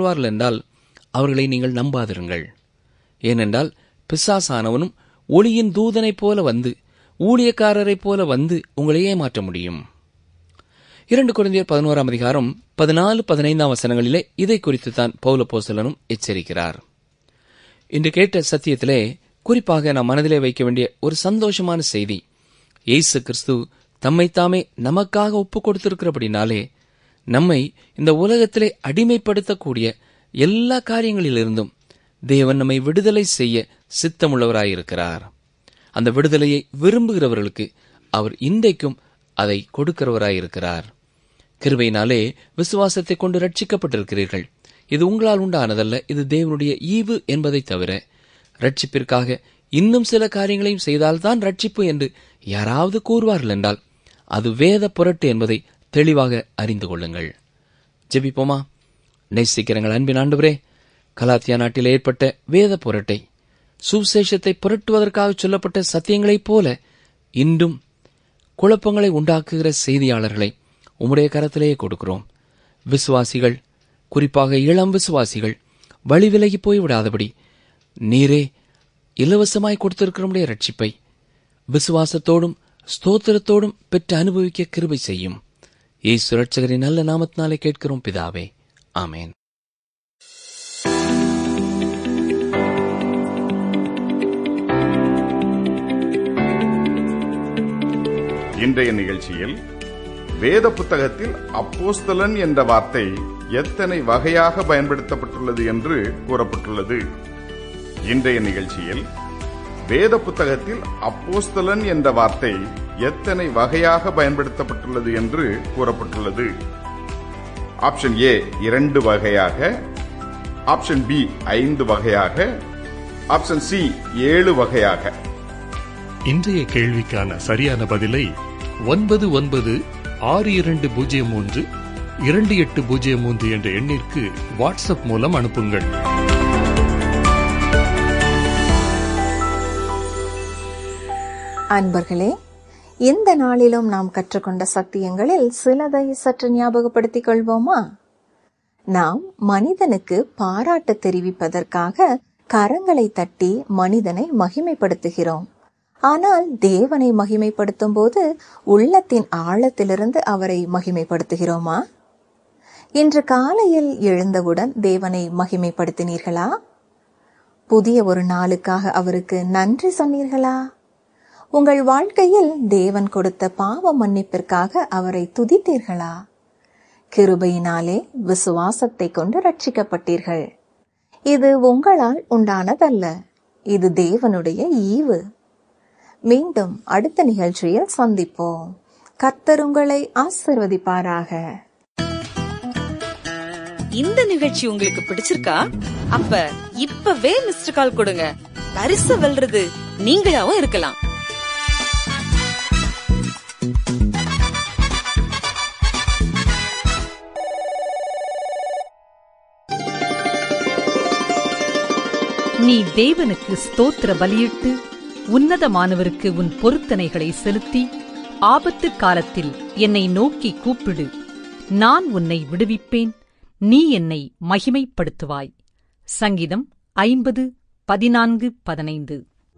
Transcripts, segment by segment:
கூறுவார்கள் என்றால் அவர்களை நீங்கள் நம்பாதிருங்கள் ஏனென்றால் பிசாசானவனும் ஒளியின் தூதனைப் போல வந்து ஊழியக்காரரைப் போல வந்து உங்களை ஏமாற்ற முடியும் இரண்டு குழந்தையர் பதினோராம் அதிகாரம் பதினாலு பதினைந்தாம் வசனங்களிலே இதை குறித்து தான் பௌலப்போசலனும் எச்சரிக்கிறார் இன்று கேட்ட சத்தியத்திலே குறிப்பாக நாம் மனதிலே வைக்க வேண்டிய ஒரு சந்தோஷமான செய்தி இயேசு கிறிஸ்து தம்மைத்தாமே நமக்காக ஒப்புக் கொடுத்திருக்கிறபடினாலே நம்மை இந்த உலகத்திலே அடிமைப்படுத்தக்கூடிய எல்லா காரியங்களிலிருந்தும் தேவன் நம்மை விடுதலை செய்ய சித்தமுள்ளவராயிருக்கிறார் அந்த விடுதலையை விரும்புகிறவர்களுக்கு அவர் இன்றைக்கும் அதை கொடுக்கிறவராயிருக்கிறார் கிருபையினாலே விசுவாசத்தை கொண்டு ரட்சிக்கப்பட்டிருக்கிறீர்கள் இது உங்களால் உண்டானதல்ல இது தேவனுடைய ஈவு என்பதை தவிர ரட்சிப்பிற்காக இன்னும் சில காரியங்களையும் செய்தால்தான் ரட்சிப்பு என்று யாராவது கூறுவார்கள் என்றால் அது வேத புரட்டு என்பதை தெளிவாக அறிந்து கொள்ளுங்கள் ஜெபிப்போமா நேசிக்கிறங்கள் அன்பின் ஆண்டவரே கலாத்தியா நாட்டில் ஏற்பட்ட வேத புரட்டை சுவிசேஷத்தை புரட்டுவதற்காக சொல்லப்பட்ட சத்தியங்களைப் போல இன்றும் குழப்பங்களை உண்டாக்குகிற செய்தியாளர்களை உம்முடைய கரத்திலேயே கொடுக்கிறோம் விசுவாசிகள் குறிப்பாக இளம் விசுவாசிகள் வழி விலகி போய்விடாதபடி நீரே இலவசமாய் கொடுத்திருக்கிறோமுடைய ரட்சிப்பை விசுவாசத்தோடும் ஸ்தோத்திரத்தோடும் பெற்று அனுபவிக்க கிருபை செய்யும் இயேசு ரட்சகரின் நல்ல நாமத்தினாலே கேட்கிறோம் பிதாவே ஆமேன் இன்றைய நிகழ்ச்சியில் வேத புத்தகத்தில் அப்போஸ்தலன் என்ற வார்த்தை எத்தனை வகையாக பயன்படுத்தப்பட்டுள்ளது என்று கூறப்பட்டுள்ளது இன்றைய நிகழ்ச்சியில் வேத புத்தகத்தில் அப்போஸ்தலன் என்ற வார்த்தை எத்தனை வகையாக பயன்படுத்தப்பட்டுள்ளது என்று கூறப்பட்டுள்ளது ஆப்ஷன் ஏ இரண்டு வகையாக ஆப்ஷன் பி ஐந்து வகையாக ஆப்ஷன் சி ஏழு வகையாக இன்றைய கேள்விக்கான சரியான பதிலை ஒன்பது ஒன்பது ஆறு இரண்டு பூஜ்ஜியம் மூன்று இரண்டு எட்டு பூஜ்ஜியம் மூன்று என்ற எண்ணிற்கு வாட்ஸ்அப் மூலம் அனுப்புங்கள் அன்பர்களே இந்த நாளிலும் நாம் கற்றுக்கொண்ட சத்தியங்களில் சிலதை சற்று ஞாபகப்படுத்திக் கொள்வோமா நாம் மனிதனுக்கு பாராட்டு தெரிவிப்பதற்காக கரங்களை தட்டி மனிதனை மகிமைப்படுத்துகிறோம் ஆனால் தேவனை மகிமைப்படுத்தும் போது உள்ளத்தின் ஆழத்திலிருந்து அவரை மகிமைப்படுத்துகிறோமா இன்று காலையில் எழுந்தவுடன் தேவனை மகிமைப்படுத்தினீர்களா புதிய ஒரு நாளுக்காக அவருக்கு நன்றி சொன்னீர்களா உங்கள் வாழ்க்கையில் தேவன் கொடுத்த பாவ மன்னிப்பிற்காக அவரை துதித்தீர்களா கிருபையினாலே விசுவாசத்தை கொண்டு ரட்சிக்கப்பட்டீர்கள் இது உங்களால் உண்டானதல்ல இது தேவனுடைய ஈவு மீண்டும் அடுத்த நிகழ்ச்சியில் சந்திப்போம் கர்த்தர் உங்களை ஆசிர்வதிப்பாராக இந்த நிகழ்ச்சி உங்களுக்கு பிடிச்சிருக்கா அப்ப இப்பவே மிஸ்டர் கால் கொடுங்க பரிசு வெல்றது நீங்களாவும் இருக்கலாம் நீ தேவனுக்கு ஸ்தோத்திர பலியிட்டு உன்னதமானவருக்கு உன் பொருத்தனைகளை செலுத்தி ஆபத்து காலத்தில் என்னை நோக்கி கூப்பிடு நான் உன்னை விடுவிப்பேன் நீ என்னை மகிமைப்படுத்துவாய் சங்கீதம் ஐம்பது பதினான்கு பதினைந்து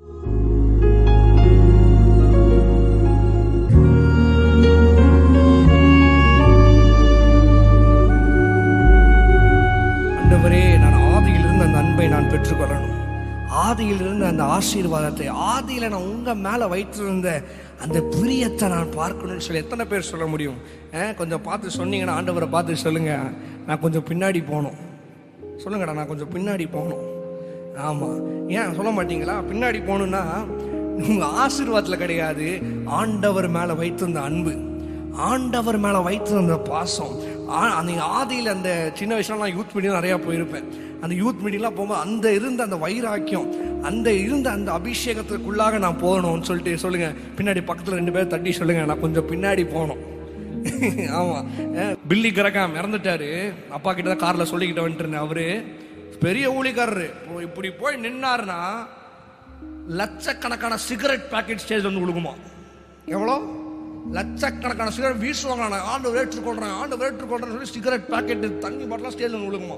ஆண்டவரே நான் ஆதியிலிருந்து அந்த அன்பை நான் பெற்றுக்கொள்ளணும் ஆதியிலிருந்து அந்த ஆசீர்வாதத்தை ஆதியில நான் உங்க மேல வைத்திருந்த அந்த பிரியத்தை நான் பார்க்கணும்னு சொல்லி எத்தனை பேர் சொல்ல முடியும் அஹ், கொஞ்சம் பார்த்து சொன்னீங்கன்னா ஆண்டவரை பார்த்து சொல்லுங்க நான் கொஞ்சம் பின்னாடி போகணும் சொல்லுங்கடா நான் கொஞ்சம் பின்னாடி போகணும் ஆமா ஏன் சொல்ல மாட்டீங்களா பின்னாடி போகணும்னா உங்க ஆசீர்வாதத்துல கிடையாது ஆண்டவர் மேல வைத்திருந்த அன்பு ஆண்டவர் மேல வைத்திருந்த பாசம் ஆ- அந்த ஆதியில் அந்த சின்ன வயசுல நான் யூத் மீட்டிங் நிறைய போயிருப்பேன் அந்த யூத் மீட்டிங்லாம் போகும்போது அந்த இருந்த அந்த வைராக்கியம் அந்த இருந்த அந்த அபிஷேகத்துக்குள்ளாக நான் போகணும்னு சொல்லிட்டு சொல்லுங்க பின்னாடி பக்கத்துல ரெண்டு பேர் தட்டி சொல்லுங்க நான் கொஞ்சம் பின்னாடி போகணும் ஆமா அஹ் பில்லி கிரகாம் இறந்துட்டாரு அப்பா கிட்ட தான் கார்ல சொல்லிக்கிட்டு வந்துட்டு இருந்தேன் அவரு பெரிய ஊழிக்காரரு இப்போ இப்படி போய் நின்னாருன்னா லட்சக்கணக்கான சிகரெட் பாக்கெட் ஸ்டேஜ் வந்து கொடுக்குமா எவ்வளோ லட்சக்கணக்கான சிகரெட் வீசுவாங்க நான் ஆண்டு ஏற்றுக்கொள்றேன் ஆண்டு ஏற்றுக்கொள்றேன்னு சொல்லி சிகரெட் பாக்கெட் தண்ணி பாட்டெலாம் ஸ்டேஜ் வந்து விழுகுமா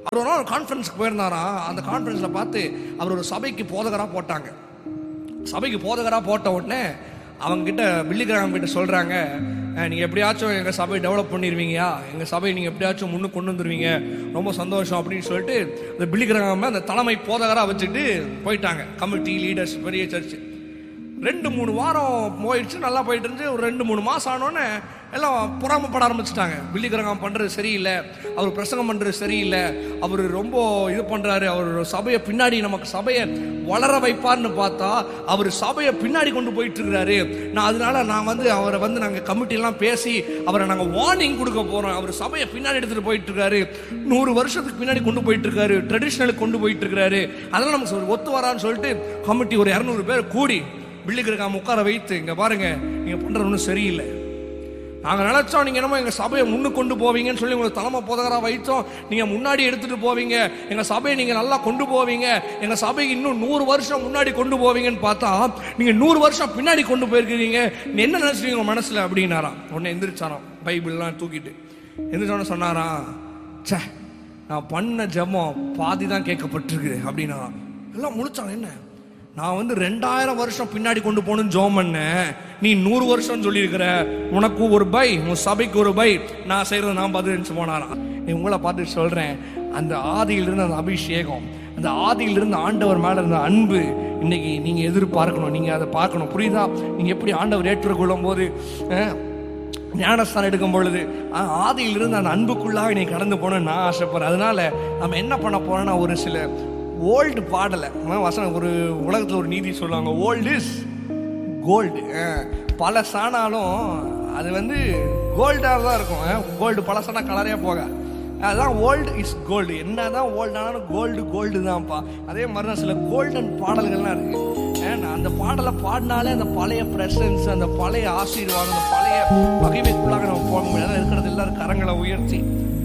அவர் ஒரு நாள் கான்ஃபரன்ஸ்க்கு போயிருந்தாராம் அந்த கான்ஃபரன்ஸில் பார்த்து அவர் ஒரு சபைக்கு போதகராக போட்டாங்க சபைக்கு போதகராக போட்ட உடனே அவங்க கிட்ட பில்லிகிராம் கிட்ட சொல்றாங்க "அஹ், நீங்க எப்படியாச்சும் எங்க சபையை டெவலப் பண்ணிடுவீங்கயா எங்க சபையை நீங்க எப்படியாச்சும் முன்னுக்கு கொண்டு வந்துருவீங்க ரொம்ப சந்தோஷம் அப்படின்னு சொல்லிட்டு அந்த பில்லிகிராம அந்த தலைமை போதகரா வச்சுட்டு போயிட்டாங்க கமிட்டி லீடர்ஸ் பெரிய சர்ச் ரெண்டு மூணு வாரம் போயிடுச்சு நல்லா போயிட்டு இருந்துச்சு ஒரு ரெண்டு மூணு மாசம் ஆனோடனே எல்லாம் பொறாமப்பட ஆரம்பிச்சிட்டாங்க பில்லிகிரகம் பண்றது சரியில்லை அவர் பிரசங்கம் பண்றது சரியில்லை அவர் ரொம்ப இது பண்றாரு அவர் சபையை பின்னாடி நமக்கு சபையை வளர வைப்பார்னு பார்த்தா அவர் சபையை பின்னாடி கொண்டு போயிட்டு இருக்கிறாரு நான் அதனால நான் வந்து அவரை வந்து நாங்கள் கமிட்டி எல்லாம் பேசி அவரை நாங்கள் வார்னிங் கொடுக்க போறோம் அவர் சபையை பின்னாடி எடுத்துட்டு போயிட்டு இருக்காரு நூறு வருஷத்துக்கு பின்னாடி கொண்டு போயிட்டு இருக்காரு ட்ரெடிஷ்னலுக்கு கொண்டு போயிட்டு இருக்காரு அதெல்லாம் நமக்கு ஒரு ஒத்து வரான்னு சொல்லிட்டு கமிட்டி ஒரு இரநூறு பேர் கூடி பில்லிகிரகாம் உட்கார வைத்து இங்க பாருங்க நீங்க பண்றது ஒன்றும் சரியில்லை நாங்க நினைச்சோம் நீங்க என்னமோ எங்க சபையை முன்னு கொண்டு போவீங்கன்னு சொல்லி உங்களுக்கு தலைமை போதகரா வைத்தோம் நீங்க முன்னாடி எடுத்துட்டு போவீங்க எங்க சபையை நீங்க நல்லா கொண்டு போவீங்க எங்க சபையை இன்னும் நூறு வருஷம் முன்னாடி கொண்டு போவீங்கன்னு பார்த்தா நீங்க நூறு வருஷம் பின்னாடி கொண்டு போயிருக்கிறீங்க நீ என்ன நினைச்சிருக்கீங்க உங்க மனசுல அப்படின்னாராம் உடனே எந்திரிச்சாராம் பைபிள்லாம் தூக்கிட்டு எந்திரிச்சோன்னு சொன்னாராம் ச்சே நான் பண்ண ஜெபம் பாதி தான் கேட்கப்பட்டிருக்கு அப்படின்னாராம் எல்லாம் முழிச்சாங்க என்ன நான் வந்து ரெண்டாயிரம் வருஷம் பின்னாடி கொண்டு போகணும்னு ஜோம் பண்ணேன் நீ நூறு வருஷம் சொல்லியிருக்கிற உனக்கு ஒரு பை உன் சபைக்கு ஒரு பை நான் செய்யறது நான் பதிலஞ்சு போனாராம் நீ உங்களை பார்த்து சொல்றேன் அந்த ஆதியிலிருந்து அந்த அபிஷேகம் அந்த ஆதியிலிருந்து ஆண்டவர் மேல இருந்த அன்பு இன்னைக்கு நீங்க எதிர்பார்க்கணும் நீங்க அதை பார்க்கணும் புரியுதா நீங்க எப்படி ஆண்டவர் ஏற்றுக்கொள்ளும் போது அஹ், ஞானஸ்தானம் எடுக்கும் பொழுது ஆ- ஆதியிலிருந்து அந்த அன்புக்குள்ளாக நீ கடந்து போகணும்னு நான் ஆசைப்படுறேன் அதனால நம்ம என்ன பண்ண போறோம்னா ஒரு சில ஓல்டு பாடலை அஹ் வசனம் ஒரு உலகத்தில் ஒரு நீதி சொல்லுவாங்க ஓல்டு இஸ் கோல்டு பல சாணாலும் அது வந்து கோல்டாக தான் இருக்கும் கோல்டு பழசானா கலரே போக அதான் ஓல்டு இஸ் கோல்டு என்னதான் ஓல்டு ஆனாலும் கோல்டு கோல்டு தான்ப்பா அதே மாதிரி தான் சில கோல்டன் பாடல்கள்லாம் இருக்கு அஹ் நான் அந்த பாடலை பாடினாலே அந்த பழைய பிரசன்ஸ் அந்த பழைய ஆசீர்வாதம் அந்த பழைய மகிமைக்குள்ளாக நம்ம போக முடியாது இருக்கிறது எல்லாரும் கரங்களை உயர்த்தி